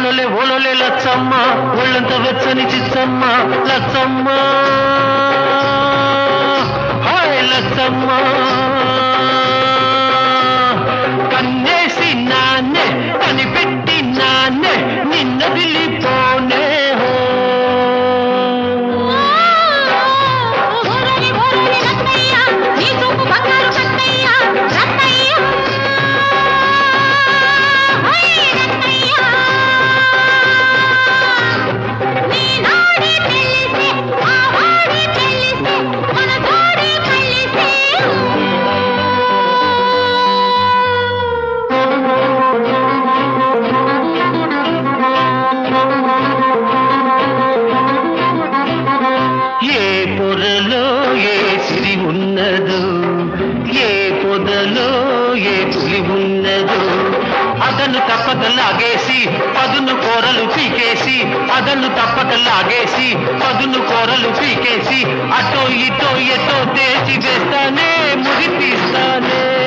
ఓలోలే ఓలోలే లచ్చమ్మ ఒళ్ళంత వెచ్చని చిచ్చమ్మ లచ్చమ్మ హాయ్ లచ్చమ్మ కన్నేసి నాన్నే కనిపెట్టి నాన్నే నిన్న దిల్లిపోనే హో ఓరని ఓరని రత్తయ్య నీ చూపు బంగారు కత్తయ్య రత్తయ్య హై రత్తయ్య నీ నాడి తెలిసే ఆ వాడి తెలిసే మన జోడి కలిసే ఏ పొరలో ఏ సిరి ఉన్నదో ఏ పొదలో ఏ పులి ఉన్నదో అదను తప్పక లాగేసి పదును కూరలు పీకేసి అదను తప్పక లాగేసి పదును కూరలు పీకేసి అటో ఇటో ఎటో తేచి వేస్తానే ముడి తీస్తానే